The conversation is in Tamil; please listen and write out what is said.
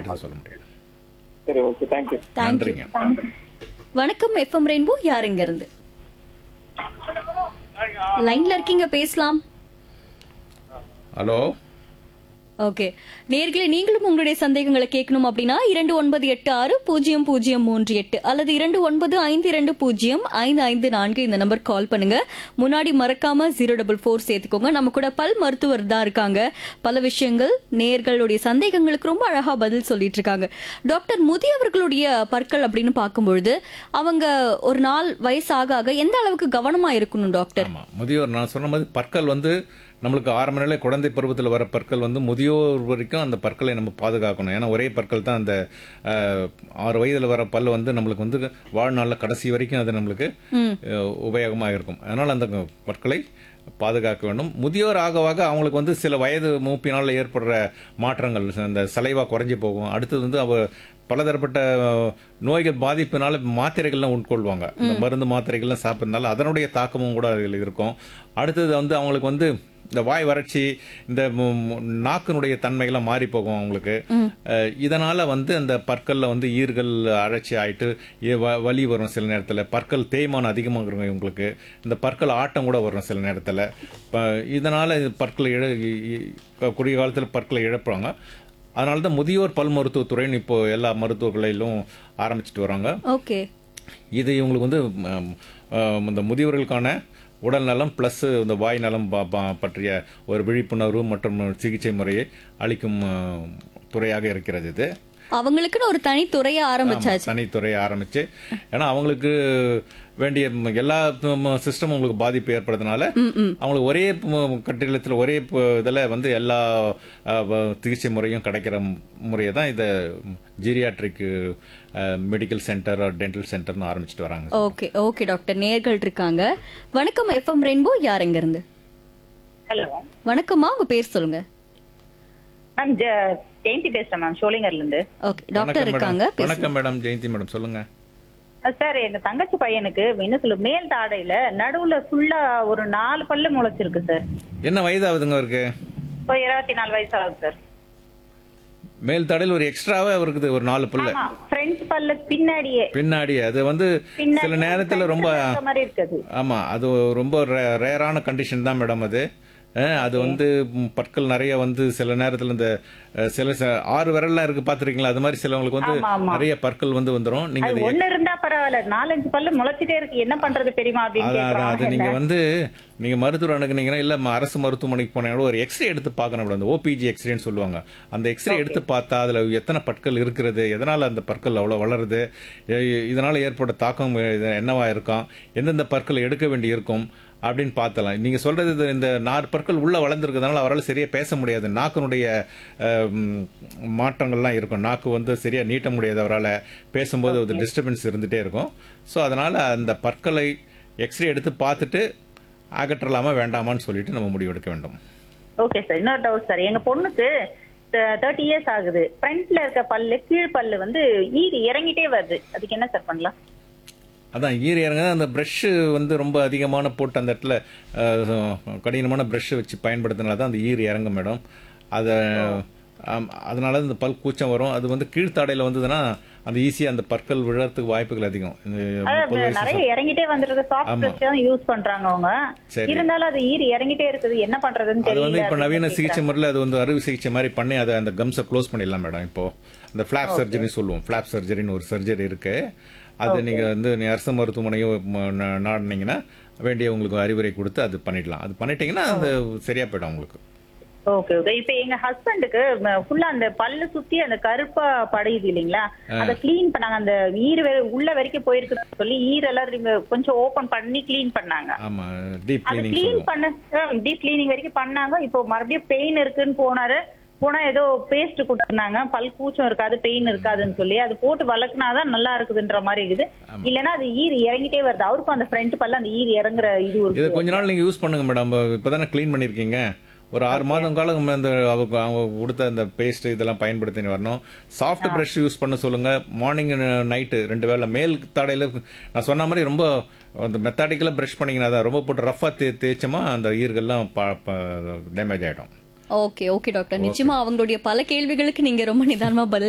தான் சொல்ல முடியும் சரி ஓகே தேங்க்யூ தேங்க்யூ நன்றிங்க வணக்கம் எஃப்எம் ரெயின்போ யார் இங்க இருந்து லைன்ல இருக்கீங்க பேசலாம் ஹலோ ஓகே நேர்களே நீங்களும் உங்களுடைய சந்தேகங்களை கேட்கணும் அப்படின்னா இரண்டு ஒன்பது எட்டு ஆறு பூஜ்ஜியம் பூஜ்ஜியம் மூன்று எட்டு அல்லது இரண்டு ஒன்பது ஐந்து இரண்டு பூஜ்ஜியம் ஐந்து ஐந்து நான்கு இந்த நம்பர் கால் பண்ணுங்க முன்னாடி மறக்காம ஜீரோ டபுள் ஃபோர் சேர்த்துக்கோங்க நம்ம கூட பல் மருத்துவர் தான் இருக்காங்க பல விஷயங்கள் நேர்களுடைய சந்தேகங்களுக்கு ரொம்ப அழகா பதில் சொல்லிட்டு இருக்காங்க டாக்டர் முதியவர்களுடைய பற்கள் அப்படின்னு பார்க்கும்பொழுது அவங்க ஒரு நாள் வயசு ஆக ஆக எந்த அளவுக்கு கவனமா இருக்கணும் டாக்டர் ஆமா முதியோர் நான் சொன்ன மாதிரி பற்கள் வந்து நம்மளுக்கு ஆரம்ப நிலை குழந்தை பருவத்தில் வர பற்கள் வந்து முதியோர் வரைக்கும் அந்த பற்களை நம்ம பாதுகாக்கணும் ஏன்னா ஒரே பற்கள் தான் அந்த அஹ், ஆறு வயதில் வர பல் வந்து நம்மளுக்கு வந்து வாழ்நாளில் கடைசி வரைக்கும் அது நம்மளுக்கு அஹ், உபயோகமாக இருக்கும் அதனால் அந்த பற்களை பாதுகாக்க வேண்டும் முதியோர் ஆக ஆக அவங்களுக்கு வந்து சில வயது மூப்பினால் ஏற்படுற மாற்றங்கள் அந்த சலைவா குறைஞ்சி போகும் அடுத்தது வந்து அவ பலதரப்பட்ட அஹ், நோய்கள் பாதிப்பினால மாத்திரைகள்லாம் உட்கொள்வாங்க இந்த மருந்து மாத்திரைகள்லாம் சாப்பிட்றதுனால அதனுடைய தாக்கமும் கூட அதில் இருக்கும் அடுத்தது வந்து அவங்களுக்கு வந்து இந்த வாய் வறட்சி இந்த மு- மு- நாக்கினுடைய தன்மைகள்லாம் மாறி போகும் அவங்களுக்கு அஹ், இதனால வந்து அந்த பற்கள்ல வந்து ஈர்கள் அழற்சி ஆயிட்டு இ- வ- வலி வரும் சில நேரத்துல பற்கள் தேய்மானம் அதிகமாக இருக்கும் இவங்களுக்கு இந்த பற்கள் ஆட்டம் கூட வரும் சில நேரத்துல ப- இதனால இது பற்களை இழ இ- இ- குறுகிய காலத்துல பற்களை இழப்புறாங்க அதனால தான் முதியோர் பல் மருத்துவத்துறைன்னு இப்போ எல்லா மருத்துவர்களிலும் ஆரம்பிச்சிட்டு வராங்க ஓகே இது இவங்களுக்கு வந்து ம், ம், இந்த முதியவர்களுக்கான உடல் நலம் ப்ளஸ் இந்த வாய் நலம் ப- ப- பற்றிய ஒரு விழிப்புணர்வு மற்றும் சிகிச்சை முறையை அளிக்கும் ம், துறையாக இருக்கிறது இது அவங்களுக்குன்னு ஒரு தனி துறையை ஆரம்பிச்சாச்சு தனித்துறையை ஆரம்பிச்சு ஏன்னா அவங்களுக்கு வேண்டிய ம், எல்லா சிஸ்டம் உங்களுக்கு பாதிப்பு ஏற்படுறதுனால அவங்களுக்கு ஒரே ம், கட்டிடத்தில் ஒரே இதில் வந்து எல்லா அ, வ- சிகிச்சை முறையும் கிடைக்கிற முறையை தான் இதை ஜீரியாட்ரிக் மெடிக்கல் சென்டர் டென்டல் சென்டர்னு ஆரம்பிச்சிட்டு வராங்க ஓகே ஓகே டாக்டர் நேர்கள் இருக்காங்க வணக்கம் எஃப்எம் ரெயின்போ யார் எங்க இருந்து ஹலோ வணக்கம்மா உங்க பேர் சொல்லுங்க மேம் ஜெயந்தி பேசுறேன் மேம் ஷோலிங்கர்ல இருந்து ஓகே டாக்டர் வணக்கம் இருக்காங்க மேடம் வணக்கம் மேடம் ஜெயந்தி மேடம் சொல்லுங்க சார் எங்க தங்கச்சி பையனுக்கு என்ன சொல்லு மேல் தாடையில நடுவுல ஃபுல்லா ஒரு நாலு பல்லு முளைச்சிருக்கு சார் என்ன வயதாகுதுங்க அவருக்கு இப்போ இருபத்தி நாலு வயசு ஆகுது சார் மேல் தடையில் ஒரு எக்ஸ்ட்ராவே இருக்குது ஒரு நாலு புள்ள ஆமா ஃப்ரண்ட் பல்லு பின்னாடியே பின்னாடி அது வந்து பின்னாடி சில நேரத்துல ரொம்ப இருக்க மாதிரி இருக்குது ஆமா அது ரொம்ப ரேரான கண்டிஷன் தான் மேடம் அது அஹ், அது வந்து ம், பற்கள் நிறைய வந்து சில நேரத்துல இந்த அஹ், சில ச- ஆறு விரல்லாம் இருக்கு பாத்துருக்கீங்களா அது மாதிரி சிலவங்களுக்கு வந்து ஆமா, ஆமா. நிறைய பற்கள் வந்து வந்துரும் நீங்க அது அது ஒண்ணு இருந்தா பரவாயில்ல நாலஞ்சு பல்லு முளைச்சிட்டே இருக்கு என்ன பண்றது தெரியுமா அப்படின்னு அதான், அதான், அது நீங்க கேக்குறாங்க வந்து நீங்க மருத்துவர் அணுகுனீங்கன்னா இல்ல ம- அரசு மருத்துவமனைக்கு போனீங்கன்னா ஒரு எக்ஸ்ரே எடுத்து பார்க்கணும் மேடம் அந்த ஓபிஜி எக்ஸ்ரேன்னு சொல்லுவாங்க அந்த எக்ஸ்ரே எடுத்து பார்த்தா அதுல எத்தனை பற்கள் இருக்கிறது எதனால அந்த பற்கள் அவ்வளவு வளருது எ- இதனால ஏற்பட்ட தாக்கம் இது என்னவா இருக்கும் எந்தெந்த பற்கள் எடுக்க வேண்டி இருக்கும் அப்படின்னு பார்த்தலாம் நீங்க சொல்றது இது இந்த நாறு பற்கள் உள்ள வளர்ந்துருக்கிறதுனால அவரால் சரியா பேச முடியாது நாக்கினுடைய அஹ், ம், மாற்றங்கள்லாம் இருக்கும் நாக்கு வந்து சரியா நீட்ட முடியாது அவரால் பேசும்போது ஒரு டிஸ்டர்பன்ஸ் இருந்துட்டே இருக்கும் ஸோ அதனால அந்த பற்களை எக்ஸ்ரே எடுத்து பார்த்துட்டு அகற்றலாமா வேண்டாமான்னு சொல்லிட்டு நம்ம முடிவெடுக்க வேண்டும் ஓகே சார் இன்னொரு டவுட் சார் எங்க பொண்ணுக்கு தேர்ட்டி இயர்ஸ் ஆகுது ஃப்ரண்ட்ல இருக்க பல்லு கீழ் பல்லு வந்து ஈடு இறங்கிட்டே வருது அதுக்கு என்ன சார் பண்ணலாம் அதான் ஈர இறங்க அந்த ப்ரஷ் வந்து ரொம்ப அதிகமான போட்டு அந்த இடத்துல அஹ், கடினமான ப்ரஷ் வச்சு பயன்படுத்தினால தான் அந்த ஈர் இறங்கும் மேடம் அதை ஆம், அதனால இந்த பல் கூச்சம் வரும் அது வந்து கீழ்த்தாடையில வந்ததுன்னா அந்த ஈஸியா அந்த பற்கள் விழறதுக்கு வாய்ப்புகள் அதிகம் இந்த அதாவது முப்பது வயசு நிறைய இறங்கிட்டே வந்துருக்கு சாஃப்ட் ஆமா. பிரஷ் தான் யூஸ் பண்றாங்க அவங்க சரி. இருந்தாலும் அது ஈர் இறங்கிட்டே இருக்குது என்ன பண்றதுன்னு அது வந்து தெரியல இப்ப நவீன அப்படின்னு சிகிச்சை முறையில் அது வந்து அறுவை சிகிச்சை மாதிரி பண்ணி அதை அந்த கம்ஸை க்ளோஸ் பண்ணிடலாம் மேடம் இப்போ அந்த ஃபிளாப் சர்ஜரி சொல்லுவோம் ஃபிளாப் சர்ஜரின்னு ஒரு சர்ஜரி இருக்கு அது நீங்க வந்து நீ அரசு மருத்துவமனையோ ம- நா- நாடுனீங்கன்னா வேண்டிய உங்களுக்கு அறிவுரை கொடுத்து அது பண்ணிடலாம் அது பண்ணிட்டீங்கன்னா அது சரியா போயிடும் உங்களுக்கு ஓகே ஓகே இப்ப எங்க ஹஸ்பண்டுக்கு ஃபுல்லா அந்த பல்லு சுத்தி அந்த கருப்பா படையுது இல்லைங்களா அதை க்ளீன் பண்ணாங்க அந்த ஈர் வெ- உள்ள வரைக்கும் போயிருக்குன்னு சொல்லி ஈரெல்லாம் திரும்ப கொஞ்சம் ஓபன் பண்ணி க்ளீன் பண்ணாங்க ஆமா டீப் அது கிளீனிங் க்ளீன் சொல்லுவோம் பண்ண டீப் க்ளீனிங் வரைக்கும் பண்ணாங்க இப்போ மறுபடியும் பெயின் இருக்குன்னு போனாரு போனா ஏதோ பேஸ்ட் கொடுத்துருந்தாங்க பல் கூச்சம் இருக்காது பெயின் இருக்காதுன்னு சொல்லி அது போட்டு வளர்க்குனாதான் நல்லா இருக்குதுன்ற மாதிரி இருக்குது இல்லைன்னா அது ஈர் இறங்கிட்டே வருது அவருக்கும் அந்த ஃப்ரண்ட் பல்ல அந்த ஈர் இறங்குற இது இதை இருக்கு கொஞ்ச நாள் நீங்க யூஸ் பண்ணுங்க மேடம் இப்பதானே க்ளீன் பண்ணிருக்கீங்க ஒரு ஆறு மாதம் காலம் அந்த அவங்க அவங்க கொடுத்த அந்த பேஸ்ட் இதெல்லாம் பயன்படுத்தி வரணும் சாஃப்ட் பிரஷ் யூஸ் பண்ண சொல்லுங்க மார்னிங் நைட்டு ரெண்டு வேளை மேல் தடையில நான் சொன்ன மாதிரி ரொம்ப அந்த மெத்தாடிக்கலாக ப்ரஷ் பண்ணீங்கன்னா தான் ரொம்ப போட்டு ரஃபாக தே தேய்ச்சோமா அந்த ஈர்கள்லாம் டேமேஜ் ஆகிடும் ஓகே ஓகே டாக்டர் நிச்சயமா அவங்களுடைய பல கேள்விகளுக்கு நீங்க ரொம்ப நிதானமா பதில்